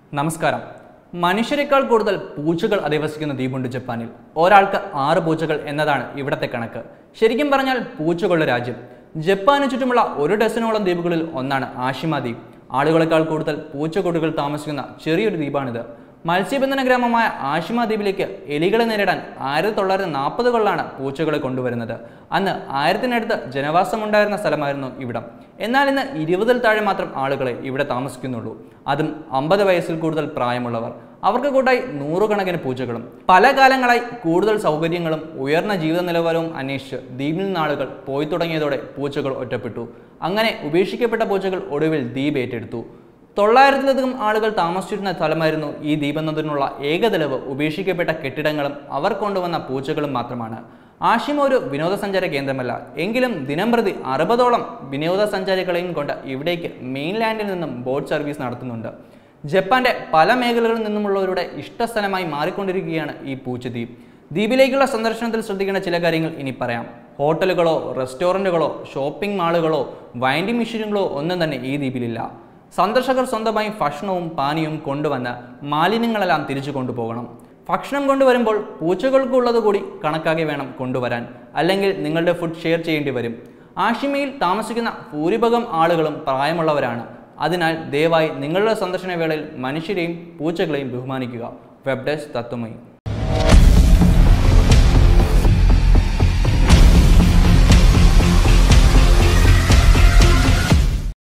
നമസ്കാരം മനുഷ്യരെക്കാൾ കൂടുതൽ പൂച്ചകൾ അധിവസിക്കുന്ന ദ്വീപുണ്ട് ജപ്പാനിൽ ഒരാൾക്ക് ആറ് പൂച്ചകൾ എന്നതാണ് ഇവിടത്തെ കണക്ക് ശരിക്കും പറഞ്ഞാൽ പൂച്ചകളുടെ രാജ്യം ജപ്പാന് ചുറ്റുമുള്ള ഒരു ഡസനോളം ദ്വീപുകളിൽ ഒന്നാണ് ആഷിമ ദ്വീപ് ആളുകളെക്കാൾ കൂടുതൽ പൂച്ചക്കൂടുകൾ താമസിക്കുന്ന ചെറിയൊരു ദ്വീപാണിത് മത്സ്യബന്ധന ഗ്രാമമായ ആഷിമ ദ്വീപിലേക്ക് എലികളെ നേരിടാൻ ആയിരത്തി തൊള്ളായിരത്തി നാൽപ്പതുകളിലാണ് പൂച്ചകളെ കൊണ്ടുവരുന്നത് അന്ന് ആയിരത്തിനടുത്ത് ജനവാസമുണ്ടായിരുന്ന സ്ഥലമായിരുന്നു ഇവിടം എന്നാൽ ഇന്ന് ഇരുപതിൽ താഴെ മാത്രം ആളുകളെ ഇവിടെ താമസിക്കുന്നുള്ളൂ അതും അമ്പത് വയസ്സിൽ കൂടുതൽ പ്രായമുള്ളവർ അവർക്ക് കൂട്ടായി നൂറുകണക്കിന് പൂച്ചകളും പല കാലങ്ങളായി കൂടുതൽ സൗകര്യങ്ങളും ഉയർന്ന ജീവിത നിലവാരവും അന്വേഷിച്ച് ദ്വീപിൽ നിന്ന് ആളുകൾ പോയി തുടങ്ങിയതോടെ പൂച്ചകൾ ഒറ്റപ്പെട്ടു അങ്ങനെ ഉപേക്ഷിക്കപ്പെട്ട പൂച്ചകൾ ഒടുവിൽ ദ്വീപ് ഏറ്റെടുത്തു തൊള്ളായിരത്തിലധികം ആളുകൾ താമസിച്ചിരുന്ന സ്ഥലമായിരുന്നു ഈ ദ്വീപെന്നതിനുള്ള ഏക തെളിവ് ഉപേക്ഷിക്കപ്പെട്ട കെട്ടിടങ്ങളും അവർ കൊണ്ടുവന്ന പൂച്ചകളും മാത്രമാണ് ആഷിമ ഒരു വിനോദസഞ്ചാര കേന്ദ്രമല്ല എങ്കിലും ദിനംപ്രതി അറുപതോളം വിനോദസഞ്ചാരികളെയും കൊണ്ട് ഇവിടേക്ക് മെയിൻലാൻഡിൽ നിന്നും ബോട്ട് സർവീസ് നടത്തുന്നുണ്ട് ജപ്പാന്റെ പല മേഖലകളിൽ നിന്നുമുള്ളവരുടെ ഇഷ്ടസ്ഥലമായി മാറിക്കൊണ്ടിരിക്കുകയാണ് ഈ പൂച്ചദ്വീപ് ദ്വീപിലേക്കുള്ള സന്ദർശനത്തിൽ ശ്രദ്ധിക്കേണ്ട ചില കാര്യങ്ങൾ ഇനി പറയാം ഹോട്ടലുകളോ റെസ്റ്റോറൻറ്റുകളോ ഷോപ്പിംഗ് മാളുകളോ വൈൻഡിംഗ് മെഷീനുകളോ ഒന്നും തന്നെ ഈ ദ്വീപിലില്ല സന്ദർശകർ സ്വന്തമായി ഭക്ഷണവും പാനീയവും കൊണ്ടുവന്ന് മാലിന്യങ്ങളെല്ലാം തിരിച്ചു കൊണ്ടുപോകണം ഭക്ഷണം കൊണ്ടുവരുമ്പോൾ പൂച്ചകൾക്കുള്ളത് കൂടി കണക്കാക്കി വേണം കൊണ്ടുവരാൻ അല്ലെങ്കിൽ നിങ്ങളുടെ ഫുഡ് ഷെയർ ചെയ്യേണ്ടി വരും ആഷിമയിൽ താമസിക്കുന്ന ഭൂരിഭാഗം ആളുകളും പ്രായമുള്ളവരാണ് അതിനാൽ ദയവായി നിങ്ങളുടെ സന്ദർശന വേളയിൽ മനുഷ്യരെയും പൂച്ചകളെയും ബഹുമാനിക്കുക വെബ് ഡെസ്ക് തത്വമയി